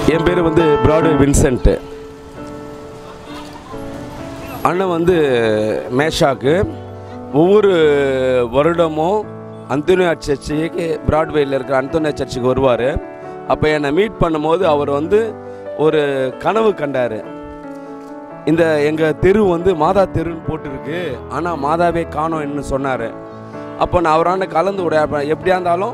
என் பேர் வந்து பிராட்வே வின்சென்ட்டு அண்ணன் வந்து மேஷாக்கு ஒவ்வொரு வருடமும் அந்தோனியா சர்ச்சுக்கு பிராட்வேயில் இருக்கிற அந்தோனியா சர்ச்சுக்கு வருவார் அப்போ என்னை மீட் பண்ணும்போது அவர் வந்து ஒரு கனவு கண்டார் இந்த எங்கள் தெரு வந்து மாதா தெருன்னு போட்டிருக்கு ஆனால் மாதாவே காணோம்னு சொன்னார் அப்போ நான் அவரான கலந்து உடைய எப்படியா இருந்தாலும்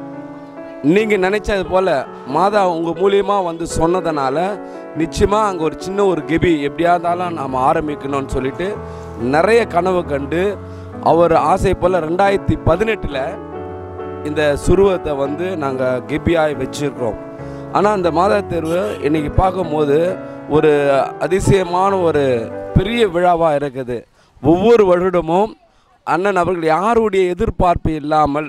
நீங்கள் நினைச்சது போல் மாதா உங்கள் மூலியமாக வந்து சொன்னதுனால நிச்சயமாக அங்கே ஒரு சின்ன ஒரு கெபி எப்படியா இருந்தாலும் நாம் ஆரம்பிக்கணும்னு சொல்லிட்டு நிறைய கனவு கண்டு அவர் ஆசை போல் ரெண்டாயிரத்தி பதினெட்டில் இந்த சுருவத்தை வந்து நாங்கள் கெபியாய் வச்சுருக்கிறோம் ஆனால் அந்த மாதா தேர்வு இன்னைக்கு பார்க்கும்போது ஒரு அதிசயமான ஒரு பெரிய விழாவாக இருக்குது ஒவ்வொரு வருடமும் அண்ணன் அவர்கள் யாருடைய எதிர்பார்ப்பு இல்லாமல்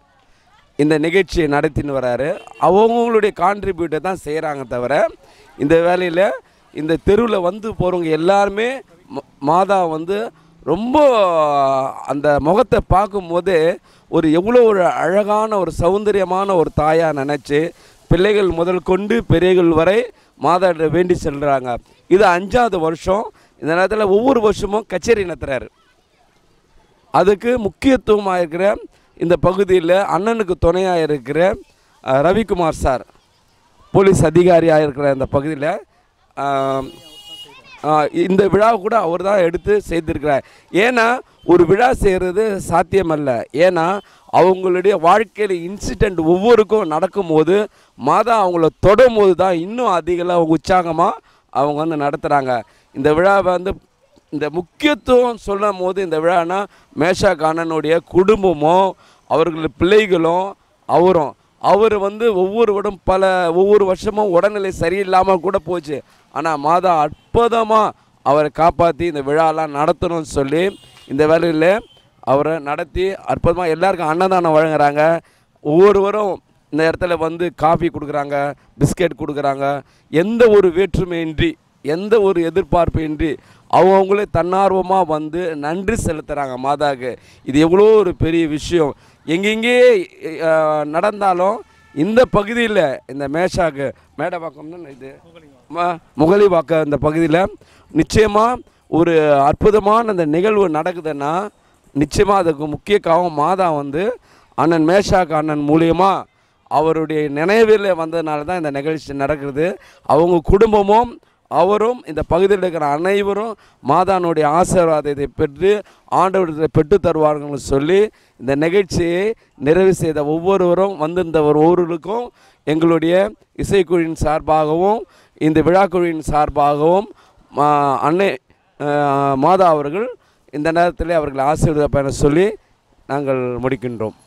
இந்த நிகழ்ச்சியை நடத்தின்னு வராரு அவங்களுடைய கான்ட்ரிபியூட்டை தான் செய்கிறாங்க தவிர இந்த வேலையில் இந்த தெருவில் வந்து போகிறவங்க எல்லாருமே ம- மாதா வந்து ரொம்ப அந்த முகத்தை பார்க்கும்போது ஒரு எவ்வளோ ஒரு அழகான ஒரு சௌந்தரியமான ஒரு தாயாக நினச்சி பிள்ளைகள் முதல் கொண்டு பெரியகள் வரை மாதாட்ட வேண்டி செல்கிறாங்க இது அஞ்சாவது வருஷம் இந்த நேரத்தில் ஒவ்வொரு வருஷமும் கச்சேரி நடத்துகிறாரு அதுக்கு முக்கியத்துவமாக இருக்கிற இந்த பகுதியில் அண்ணனுக்கு துணையாக இருக்கிற அஹ், ரவிக்குமார் சார் போலீஸ் அதிகாரியாக இருக்கிற இந்த பகுதியில் ஆம், ஆ, இந்த விழா கூட அவர் தான் எடுத்து செய்திருக்கிறார் ஏன்னா ஒரு விழா செய்கிறது சாத்தியமல்ல ஏன்னா அவங்களுடைய வாழ்க்கையில் இன்சிடெண்ட் ஒவ்வொருக்கும் நடக்கும்போது மாதா அவங்கள தொடும்போது தான் இன்னும் அதிகமாக உற்சாகமாக அவங்க வந்து நடத்துகிறாங்க இந்த விழாவை வந்து இந்த முக்கியத்துவம் சொல்லும் போது இந்த விழானா மேஷா கானனுடைய குடும்பமும் அவர்கள் பிள்ளைகளும் அவரும் அவர் வந்து ஒவ்வொரு வருடம் பல ஒவ்வொரு வருஷமும் உடல்நிலை சரியில்லாமல் கூட போச்சு ஆனால் மாதா அற்புதமாக அவரை காப்பாற்றி இந்த விழாலாம் நடத்தணும்னு சொல்லி இந்த வேலையில் அவரை நடத்தி அற்புதமாக எல்லாருக்கும் அன்னதானம் வழங்குறாங்க ஒவ்வொருவரும் இந்த இடத்துல வந்து காஃபி கொடுக்குறாங்க பிஸ்கெட் கொடுக்குறாங்க எந்த ஒரு வேற்றுமையின்றி எந்த ஒரு எதிர்பார்ப்பு இன்றி அவங்கவுங்களே தன்னார்வமாக வந்து நன்றி செலுத்துகிறாங்க மாதாவுக்கு இது எவ்வளோ ஒரு பெரிய விஷயம் எங்கெங்கே அஹ், நடந்தாலும் இந்த பகுதியில் இந்த மேஷாக்கு மேடவாக்கம்னு இது ம- முகலிவாக்கம் இந்த பகுதியில் நிச்சயமாக ஒரு அற்புதமான இந்த நிகழ்வு நடக்குதுன்னா நிச்சயமாக அதுக்கு முக்கிய காரணம் மாதா வந்து அண்ணன் மேஷாக்கு அண்ணன் மூலியமாக அவருடைய நினைவில் வந்ததுனால தான் இந்த நிகழ்ச்சி நடக்குது அவங்க குடும்பமும் அவரும் இந்த பகுதியில் இருக்கிற அனைவரும் மாதானுடைய ஆசீர்வாதத்தை பெற்று ஆண்டவரத்தை பெற்று தருவார்கள்னு சொல்லி இந்த நிகழ்ச்சியை நிறைவு செய்த ஒவ்வொருவரும் வந்திருந்த ஒவ்வொருவருக்கும் எங்களுடைய இசைக்குழுவின் சார்பாகவும் இந்த விழாக்குழுவின் சார்பாகவும் மா- அன்னை அஹ், மாதா அவர்கள் இந்த நேரத்தில் அவர்கள் ஆசீர்வாத பயணம் சொல்லி நாங்கள் முடிக்கின்றோம்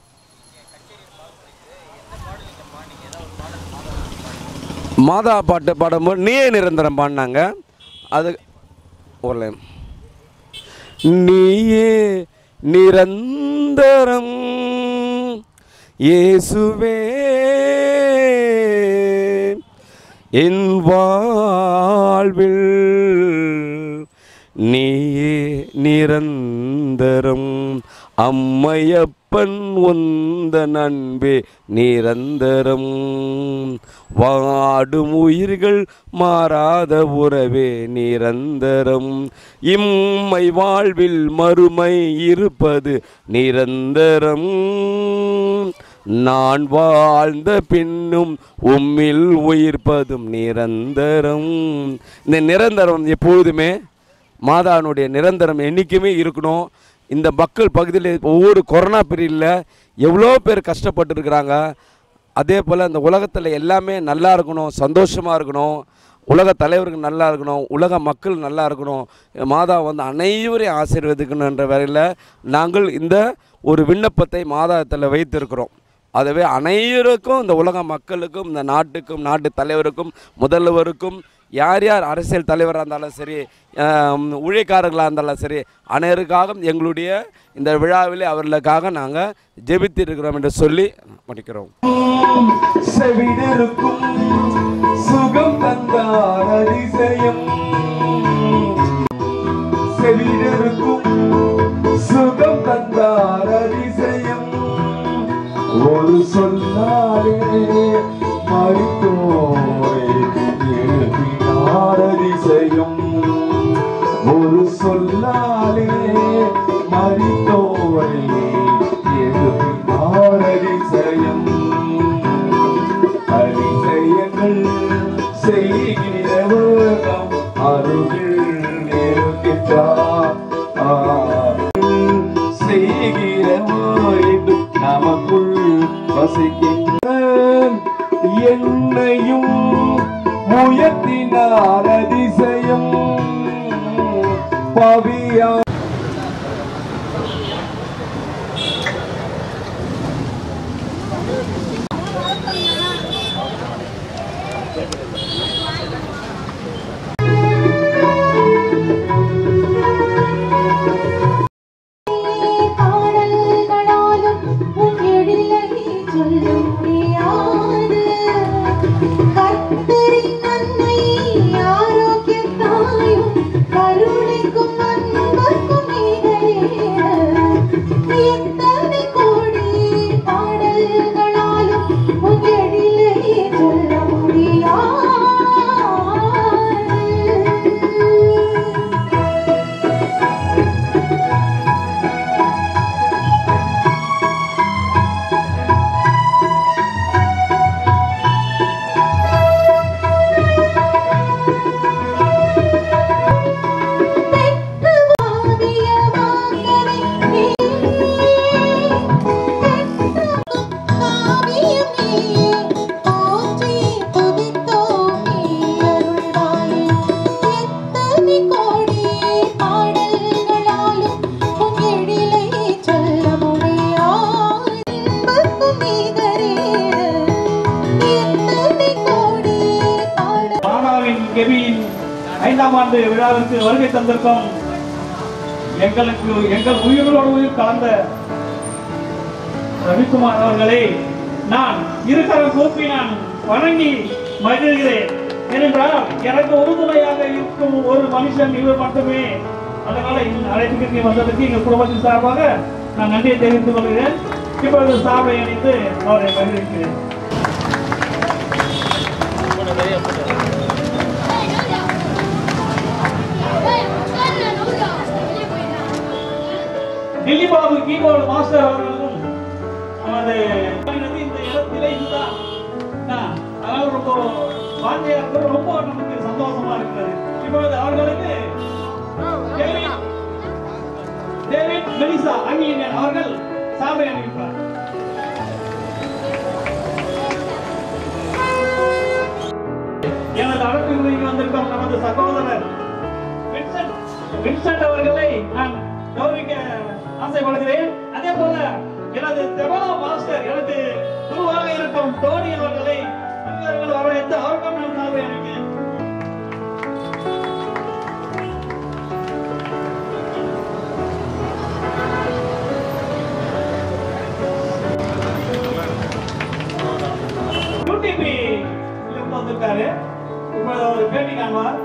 மாதா பாட்டு பாடும்போது நீயே நிரந்தரம் பாடினாங்க அது ஒரு லைன் நீயே நிரந்தரம் இயேசுவே என் வாழ்வில் நீயே நிரந்தரம் அம்மையப்பன் உந்த நண்பே நிரந்தரம் வாடும் உயிர்கள் மாறாத உறவே நிரந்தரம் இம்மை வாழ்வில் மறுமை இருப்பது நிரந்தரம் நான் வாழ்ந்த பின்னும் உம்மில் உயிர்ப்பதும் நிரந்தரம் இந்த நிரந்தரம் எப்பொழுதுமே மாதானுடைய நிரந்தரம் என்றைக்குமே இருக்கணும் இந்த மக்கள் பகுதியில் ஒவ்வொரு கொரோனா பீரியடில் எவ்வளோ பேர் கஷ்டப்பட்டு இருக்கிறாங்க அதே போல் அந்த உலகத்தில் எல்லாமே நல்லா இருக்கணும் சந்தோஷமாக இருக்கணும் உலக தலைவர்கள் நல்லா இருக்கணும் உலக மக்கள் நல்லா இருக்கணும் மாதா வந்து அனைவரையும் ஆசீர்வதிக்கணுன்ற வரையில் நாங்கள் இந்த ஒரு விண்ணப்பத்தை மாதாத்தில் வைத்திருக்கிறோம் அதுவே அனைவருக்கும் இந்த உலக மக்களுக்கும் இந்த நாட்டுக்கும் நாட்டு தலைவருக்கும் முதல்வருக்கும் யார் யார் அரசியல் தலைவராக இருந்தாலும் சரி ஆம், ஊழியக்காரர்களாக இருந்தாலும் சரி அனைவருக்காகவும் எங்களுடைய இந்த விழாவிலே அவர்களுக்காக நாங்கள் ஜெபித்திருக்கிறோம் என்று சொல்லி முடிக்கிறோம் செவிடிருக்கும் சுகம் தந்தார் அதிசயம் செவிடிருக்கும் சுகம் தந்தார் அதிசயம் ஒரு சொல்லாரே மறித்தோரை அதிசயம் அதிசயங்கள் செய்கிறவகம் அருகில் நிற்கின்றார் ஆ, செய்கிறவாய் நமக்குள் வசிக்கின்ற என்னையும் முயத்தினார் அதிசயம் பவியா பாடல்களாலும் உன் எழிலை சொல்ல முடியாது. கர்த்தரின் நன்மை ஆரோக்கியத்தாயும் கருணைக்கும் அன்புக்கும் ஈடேற. எத்தனை கோடி பாடல்களாலும் உன் எழிலை சொல்ல முடியாது பெற்று காவியமாகவே நீ பெற்று காவியம் நீயே போற்றி துதித்தோம் நீ அருள்வாயே எத்தனை கோடி பாடல்களாலும் உன் எழிலை சொல்ல முடியாது இன்பக்கும் நிகரேற எத்தனை கோடி பாடல் மானாவின் கெவியின் ஐந்தாம் ஆண்டு விழாவிற்கு வருகை தந்திருக்கும் எங்களுக்கு எங்கள் உயிரோடு உயிர் கலந்த ரவிக்குமார் அவர்களை நான் இருக்கரம் கூப்பி நான் வணங்கி மகிழ்கிறேன் ஏனென்றால் எனக்கு உறுதுணையாக இருக்கும் ஒரு மனுஷன் இவர் மட்டுமே அதனால இந்த அழைப்புக்கு நீ வந்ததுக்கு எங்கள் குடும்பத்தின் சார்பாக நான் நன்றியை தெரிவித்துக் கொள்கிறேன் இப்பொழுது சார்பை அணிந்து அவரை மகிழ்கிறேன் டில்லி பாபு கீபோர்டு மாஸ்டர் அவர்களும் நமது இந்த இடத்திலே இதுதான் ஆ, அதனால ரொம்ப வாஞ்சையா இருக்கிறது ரொம்ப நமக்கு சந்தோஷமா இருக்கிறது இப்பொழுது அவர்களுக்கு டேவிட் டேவிட் மெலிசா அங்கிலியன் அவர்கள் சாமை அணிவிப்பார் எனது அழைப்பு வந்திருக்கும் நமது சகோதரர் வின்சென்ட் வின்சென்ட் அவர்களை நான் கௌரவிக்க ஆசைப்படுகிறேன் அதே போல எனது தெவா மாஸ்டர் எனது குருவாக இருக்கும் டோனி அவர்களை அன்பர்கள் வரவேற்று அவருக்கும் நான் சார்பை அளிக்கிறேன் யூடிபி வந்திருக்காரு இப்பொழுது அவர் பேட்டி காண்பார்